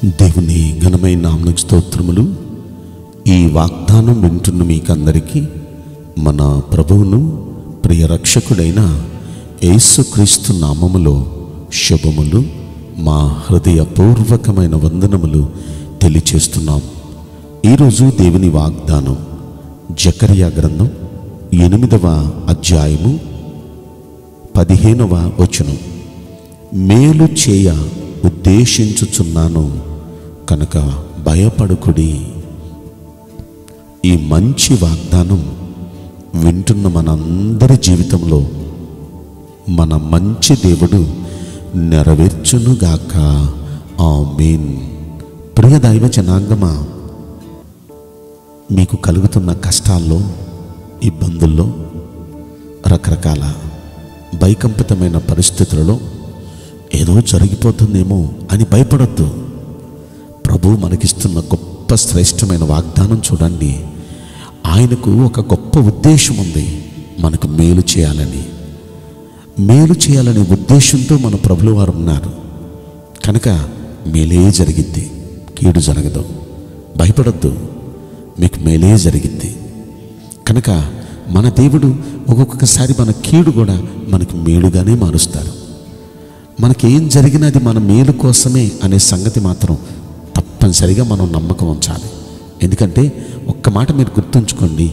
దేవుని ఘనమైన నామకు స్తోత్రములు ఈ వాగ్దానం వింటున్న మీకందరికీ మన ప్రభువును ప్రియ రక్షకుడైన యేసుక్రీస్తు నామములో శుభములు మా హృదయపూర్వకమైన వందనములు తెలియచేస్తున్నాం ఈరోజు దేవుని వాగ్దానం జకరియా గ్రంథం ఎనిమిదవ అధ్యాయము పదిహేనవ వచనం మేలు చేయ ఉద్దేశించుచున్నాను కనుక భయపడుకుడి ఈ మంచి వాగ్దానం వింటున్న మనందరి జీవితంలో మన మంచి దేవుడు నెరవేర్చునుగాక ఆమేన్ ప్రియ దైవ జనాంగమా మీకు కలుగుతున్న కష్టాల్లో ఇబ్బందుల్లో రకరకాల భయకంపితమైన పరిస్థితులలో ఏదో జరిగిపోతుందేమో అని భయపడొద్దు ప్రభు మనకిస్తున్న గొప్ప శ్రేష్టమైన వాగ్దానం చూడండి ఆయనకు ఒక గొప్ప ఉద్దేశం ఉంది మనకు మేలు చేయాలని మేలు చేయాలనే ఉద్దేశంతో మన ప్రభులు వారు ఉన్నారు కనుక మేలే జరిగిద్ది కీడు జరగదు భయపడొద్దు మీకు మేలే జరిగిద్ది కనుక మన దేవుడు ఒక్కొక్కసారి మన కీడు కూడా మనకి మేలుగానే మారుస్తారు మనకి ఏం జరిగినా అది మన మేలు కోసమే అనే సంగతి మాత్రం తప్పనిసరిగా మనం నమ్మకం ఉంచాలి ఎందుకంటే ఒక్క మాట మీరు గుర్తుంచుకోండి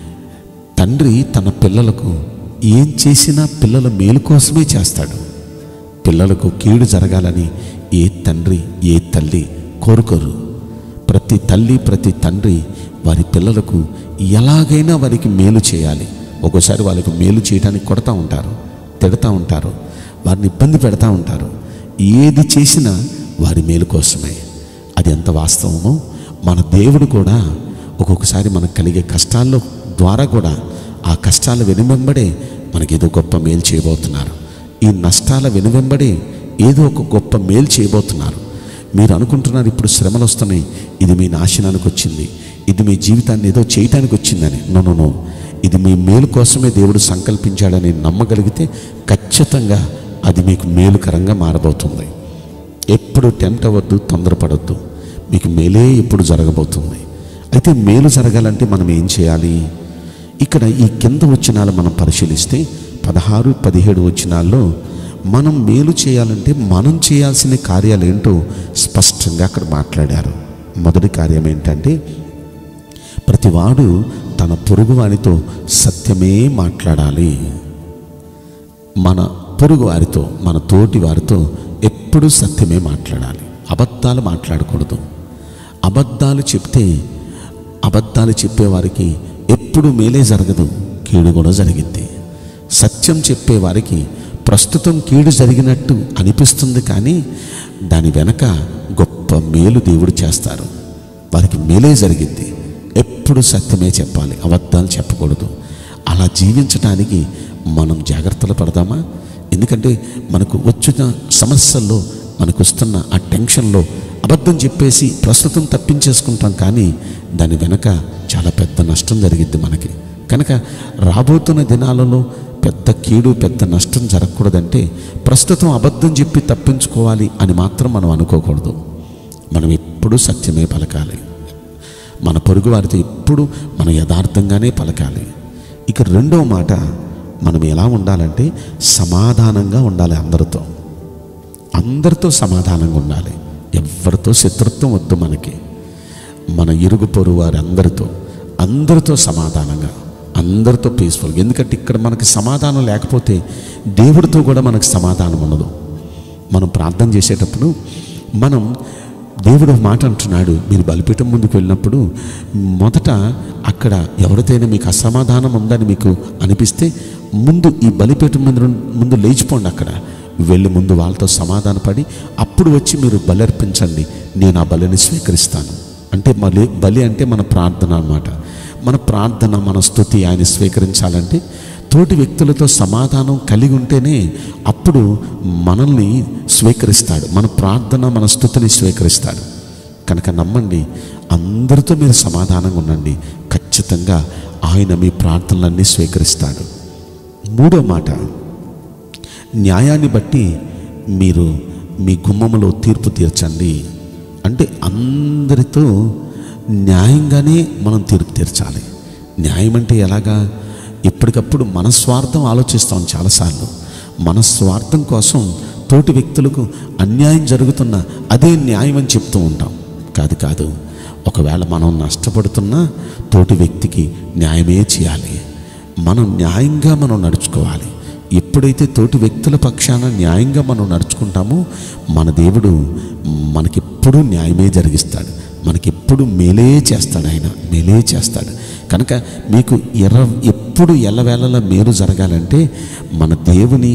తండ్రి తన పిల్లలకు ఏం చేసినా పిల్లల మేలు కోసమే చేస్తాడు పిల్లలకు కీడు జరగాలని ఏ తండ్రి ఏ తల్లి కోరుకోరు ప్రతి తల్లి ప్రతి తండ్రి వారి పిల్లలకు ఎలాగైనా వారికి మేలు చేయాలి ఒక్కోసారి వాళ్ళకి మేలు చేయడానికి కొడతా ఉంటారు తిడతా ఉంటారు వారిని ఇబ్బంది పెడతా ఉంటారు ఏది చేసినా వారి మేలు కోసమే అది ఎంత వాస్తవమో మన దేవుడు కూడా ఒక్కొక్కసారి మనకు కలిగే కష్టాల్లో ద్వారా కూడా ఆ కష్టాల వెనువెంబడే మనకి ఏదో గొప్ప మేలు చేయబోతున్నారు ఈ నష్టాల వెనువెంబడే ఏదో ఒక గొప్ప మేలు చేయబోతున్నారు మీరు అనుకుంటున్నారు ఇప్పుడు శ్రమలు వస్తున్నాయి ఇది మీ నాశనానికి వచ్చింది ఇది మీ జీవితాన్ని ఏదో చేయటానికి వచ్చిందని నో నో నో ఇది మీ మేలు కోసమే దేవుడు సంకల్పించాడని నమ్మగలిగితే ఖచ్చితంగా అది మీకు మేలుకరంగా మారబోతుంది ఎప్పుడు టెంప్ట్ అవ్వద్దు తొందరపడద్దు మీకు మేలే ఎప్పుడు జరగబోతుంది అయితే మేలు జరగాలంటే మనం ఏం చేయాలి ఇక్కడ ఈ కింద వచనాలు మనం పరిశీలిస్తే పదహారు పదిహేడు వచనాల్లో మనం మేలు చేయాలంటే మనం చేయాల్సిన కార్యాలు ఏంటో స్పష్టంగా అక్కడ మాట్లాడారు మొదటి కార్యం ఏంటంటే ప్రతివాడు తన పొరుగువానితో సత్యమే మాట్లాడాలి మన పొరుగు వారితో మన తోటి వారితో ఎప్పుడూ సత్యమే మాట్లాడాలి అబద్ధాలు మాట్లాడకూడదు అబద్ధాలు చెప్తే అబద్ధాలు చెప్పేవారికి ఎప్పుడు మేలే జరగదు కీడు కూడా జరిగింది సత్యం చెప్పేవారికి ప్రస్తుతం కీడు జరిగినట్టు అనిపిస్తుంది కానీ దాని వెనక గొప్ప మేలు దేవుడు చేస్తారు వారికి మేలే జరిగింది ఎప్పుడు సత్యమే చెప్పాలి అబద్ధాలు చెప్పకూడదు అలా జీవించడానికి మనం జాగ్రత్తలు పడదామా ఎందుకంటే మనకు వచ్చిన సమస్యల్లో మనకు వస్తున్న ఆ టెన్షన్లో అబద్ధం చెప్పేసి ప్రస్తుతం తప్పించేసుకుంటాం కానీ దాని వెనక చాలా పెద్ద నష్టం జరిగిద్ది మనకి కనుక రాబోతున్న దినాలలో పెద్ద కీడు పెద్ద నష్టం జరగకూడదంటే ప్రస్తుతం అబద్ధం చెప్పి తప్పించుకోవాలి అని మాత్రం మనం అనుకోకూడదు మనం ఎప్పుడూ సత్యమే పలకాలి మన పొరుగు వారితో ఎప్పుడు మనం యథార్థంగానే పలకాలి ఇక రెండవ మాట మనం ఎలా ఉండాలంటే సమాధానంగా ఉండాలి అందరితో అందరితో సమాధానంగా ఉండాలి ఎవరితో శత్రుత్వం వద్దు మనకి మన ఇరుగు పొరుగు వారి అందరితో అందరితో సమాధానంగా అందరితో పీస్ఫుల్ ఎందుకంటే ఇక్కడ మనకి సమాధానం లేకపోతే దేవుడితో కూడా మనకు సమాధానం ఉండదు మనం ప్రార్థన చేసేటప్పుడు మనం దేవుడు ఒక మాట అంటున్నాడు మీరు బలిపీఠం ముందుకు వెళ్ళినప్పుడు మొదట అక్కడ ఎవరితోనైనా మీకు అసమాధానం ఉందని మీకు అనిపిస్తే ముందు ఈ బలిపీఠం ముందు ముందు లేచిపోండి అక్కడ వెళ్ళి ముందు వాళ్ళతో సమాధానపడి అప్పుడు వచ్చి మీరు బలి అర్పించండి నేను ఆ బలిని స్వీకరిస్తాను అంటే మళ్ళీ బలి అంటే మన ప్రార్థన అన్నమాట మన ప్రార్థన మన స్థుతి ఆయన స్వీకరించాలంటే తోటి వ్యక్తులతో సమాధానం కలిగి ఉంటేనే అప్పుడు మనల్ని స్వీకరిస్తాడు మన ప్రార్థన మన స్థుతిని స్వీకరిస్తాడు కనుక నమ్మండి అందరితో మీరు సమాధానంగా ఉండండి ఖచ్చితంగా ఆయన మీ ప్రార్థనలన్నీ స్వీకరిస్తాడు మూడో మాట న్యాయాన్ని బట్టి మీరు మీ గుమ్మములో తీర్పు తీర్చండి అంటే అందరితో న్యాయంగానే మనం తీర్పు తీర్చాలి న్యాయం అంటే ఎలాగా ఎప్పటికప్పుడు మన స్వార్థం ఆలోచిస్తాం చాలాసార్లు మన స్వార్థం కోసం తోటి వ్యక్తులకు అన్యాయం జరుగుతున్నా అదే న్యాయం అని చెప్తూ ఉంటాం కాదు కాదు ఒకవేళ మనం నష్టపడుతున్నా తోటి వ్యక్తికి న్యాయమే చేయాలి మనం న్యాయంగా మనం నడుచుకోవాలి ఎప్పుడైతే తోటి వ్యక్తుల పక్షాన న్యాయంగా మనం నడుచుకుంటామో మన దేవుడు మనకెప్పుడూ న్యాయమే జరిగిస్తాడు మనకెప్పుడు మేలే చేస్తాడు ఆయన మేలే చేస్తాడు కనుక మీకు ఎర్ర ఎప్పుడు ఎల్లవేళలా మేలు జరగాలంటే మన దేవుని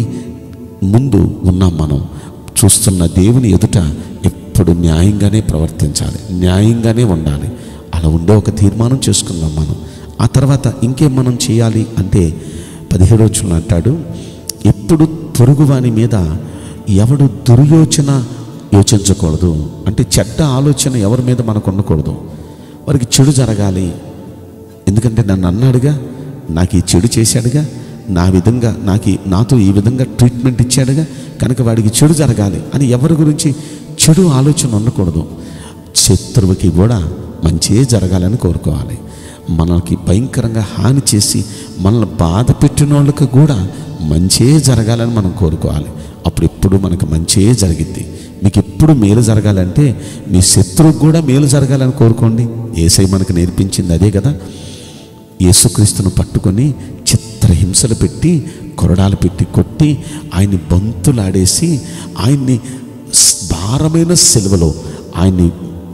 ముందు ఉన్నాం మనం చూస్తున్న దేవుని ఎదుట ఎప్పుడు న్యాయంగానే ప్రవర్తించాలి న్యాయంగానే ఉండాలి అలా ఉండే ఒక తీర్మానం చేసుకుందాం మనం ఆ తర్వాత ఇంకేం మనం చేయాలి అంటే పదిహేడు వచ్చిన అంటాడు ఎప్పుడు పొరుగువాని మీద ఎవడు దుర్యోచన యోచించకూడదు అంటే చెడ్డ ఆలోచన ఎవరి మీద మనకు ఉండకూడదు వారికి చెడు జరగాలి ఎందుకంటే నన్ను అన్నాడుగా నాకు ఈ చెడు చేశాడుగా నా విధంగా నాకు ఈ- నాతో ఈ విధంగా ట్రీట్మెంట్ ఇచ్చాడుగా కనుక వాడికి చెడు జరగాలి అని ఎవరి గురించి చెడు ఆలోచన ఉండకూడదు శత్రువుకి కూడా మంచియే జరగాలని కోరుకోవాలి మనకి భయంకరంగా హాని చేసి మనల్ని బాధ పెట్టిన వాళ్ళకి కూడా మంచియే జరగాలని మనం కోరుకోవాలి అప్పుడు ఎప్పుడు మనకు మంచియే జరిగిద్ది మీకు ఎప్పుడు మేలు జరగాలంటే మీ శత్రువుకు కూడా మేలు జరగాలని కోరుకోండి ఏసై మనకు నేర్పించింది అదే కదా యేసుక్రీస్తును పట్టుకొని చిత్రహింసలు పెట్టి కొరడాలు పెట్టి కొట్టి ఆయన్ని బంతులాడేసి ఆయన్ని స్- భారమైన సెలవులో ఆయన్ని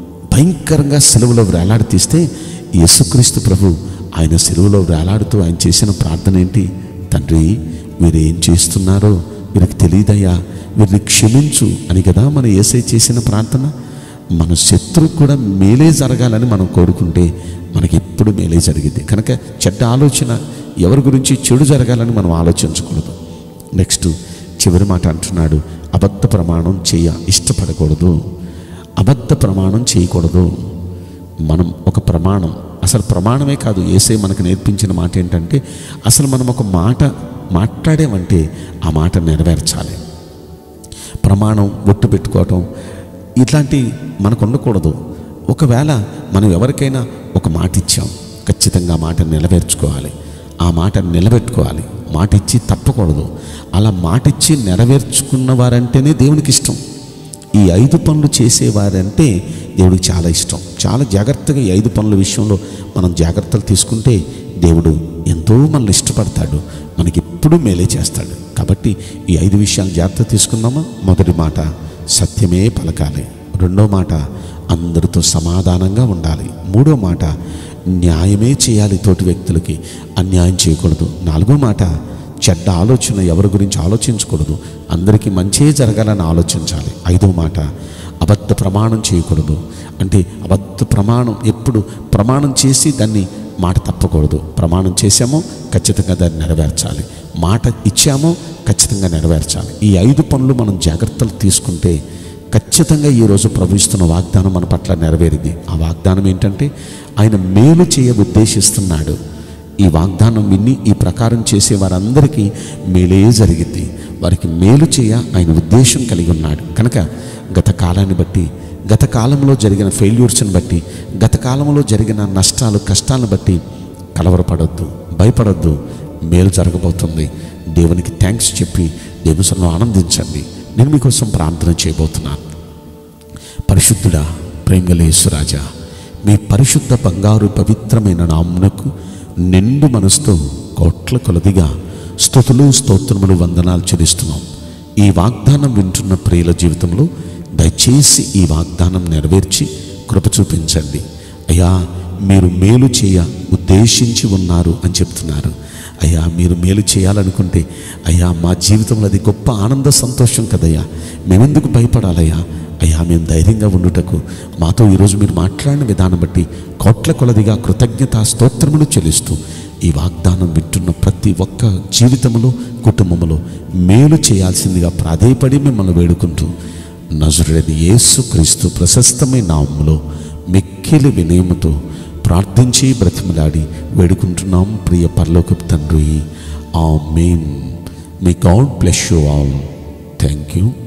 భయంకరంగా సెలవులో వేలాడతీస్తే యేసుక్రీస్తు ప్రభు ఆయన సెలవులో వేలాడుతూ ఆయన చేసిన ప్రార్థన ఏంటి తండ్రి మీరు ఏం చేస్తున్నారో వీరికి తెలియదయ్యా వీరిని క్షమించు అని కదా మన ఏసై చేసిన ప్రార్థన మన శత్రువు కూడా మేలే జరగాలని మనం కోరుకుంటే మనకి ఎప్పుడు మేలే జరిగింది కనుక చెడ్డ ఆలోచన ఎవరి గురించి చెడు జరగాలని మనం ఆలోచించకూడదు నెక్స్ట్ చివరి మాట అంటున్నాడు అబద్ధ ప్రమాణం చేయ ఇష్టపడకూడదు అబద్ధ ప్రమాణం చేయకూడదు మనం ఒక ప్రమాణం అసలు ప్రమాణమే కాదు ఏసే మనకు నేర్పించిన మాట ఏంటంటే అసలు మనం ఒక మాట మాట్లాడామంటే ఆ మాట నెరవేర్చాలి ప్రమాణం ఒట్టు పెట్టుకోవటం ఇట్లాంటి మనకు ఉండకూడదు ఒకవేళ మనం ఎవరికైనా ఒక మాట ఇచ్చాం ఖచ్చితంగా ఆ మాట నిలవేర్చుకోవాలి ఆ మాట నిలబెట్టుకోవాలి మాట ఇచ్చి తప్పకూడదు అలా మాట ఇచ్చి నెరవేర్చుకున్న వారంటేనే దేవునికి ఇష్టం ఈ ఐదు పనులు చేసేవారంటే దేవుడికి చాలా ఇష్టం చాలా జాగ్రత్తగా ఈ ఐదు పనుల విషయంలో మనం జాగ్రత్తలు తీసుకుంటే దేవుడు ఎంతో మనల్ని ఇష్టపడతాడు మనకి ఎప్పుడూ మేలే చేస్తాడు కాబట్టి ఈ ఐదు విషయాలు జాగ్రత్త తీసుకుందామా మొదటి మాట సత్యమే పలకాలి రెండో మాట అందరితో సమాధానంగా ఉండాలి మూడో మాట న్యాయమే చేయాలి తోటి వ్యక్తులకి అన్యాయం చేయకూడదు నాలుగో మాట చెడ్డ ఆలోచన ఎవరి గురించి ఆలోచించకూడదు అందరికీ మంచే జరగాలని ఆలోచించాలి ఐదో మాట అబద్ధ ప్రమాణం చేయకూడదు అంటే అబద్ధ ప్రమాణం ఎప్పుడు ప్రమాణం చేసి దాన్ని మాట తప్పకూడదు ప్రమాణం చేసామో ఖచ్చితంగా దాన్ని నెరవేర్చాలి మాట ఇచ్చామో ఖచ్చితంగా నెరవేర్చాలి ఈ ఐదు పనులు మనం జాగ్రత్తలు తీసుకుంటే ఖచ్చితంగా ఈరోజు ప్రవహిస్తున్న వాగ్దానం మన పట్ల నెరవేరింది ఆ వాగ్దానం ఏంటంటే ఆయన మేలు చేయ ఉద్దేశిస్తున్నాడు ఈ వాగ్దానం విని ఈ ప్రకారం చేసే వారందరికీ మేలే జరిగింది వారికి మేలు చేయ ఆయన ఉద్దేశం కలిగి ఉన్నాడు కనుక గత కాలాన్ని బట్టి గత కాలంలో జరిగిన ఫెయిల్యూర్స్ని బట్టి గత కాలంలో జరిగిన నష్టాలు కష్టాలను బట్టి కలవరపడొద్దు భయపడొద్దు మేలు జరగబోతుంది దేవునికి థ్యాంక్స్ చెప్పి దేవుసంలో ఆనందించండి నేను మీకోసం ప్రార్థన చేయబోతున్నాను పరిశుద్ధుడా ప్రేమలేసురాజా మీ పరిశుద్ధ బంగారు పవిత్రమైన నామునకు నిండు మనసుతో కోట్ల కొలదిగా స్తుతులు స్తోత్రములు వందనాలు చెల్లిస్తున్నాం ఈ వాగ్దానం వింటున్న ప్రియుల జీవితంలో దయచేసి ఈ వాగ్దానం నెరవేర్చి కృప చూపించండి అయ్యా మీరు మేలు చేయ ఉద్దేశించి ఉన్నారు అని చెప్తున్నారు అయ్యా మీరు మేలు చేయాలనుకుంటే అయ్యా మా జీవితంలో అది గొప్ప ఆనంద సంతోషం కదయ్యా మేమెందుకు భయపడాలయ్యా అయ్యా మేము ధైర్యంగా ఉండుటకు మాతో ఈరోజు మీరు మాట్లాడిన విధానం బట్టి కోట్ల కొలదిగా కృతజ్ఞత స్తోత్రములు చెల్లిస్తూ ఈ వాగ్దానం వింటున్న ప్రతి ఒక్క జీవితంలో కుటుంబంలో మేలు చేయాల్సిందిగా ప్రాధేయపడి మిమ్మల్ని వేడుకుంటూ నజరుడని యేసు క్రీస్తు ప్రశస్తమైన నామములో మిక్కిలి వినయముతో ప్రార్థించి బ్రతిమలాడి వేడుకుంటున్నాం ప్రియ పరలోకపు తండ్రి ఆ మెయిన్ మీ God bless you all thank you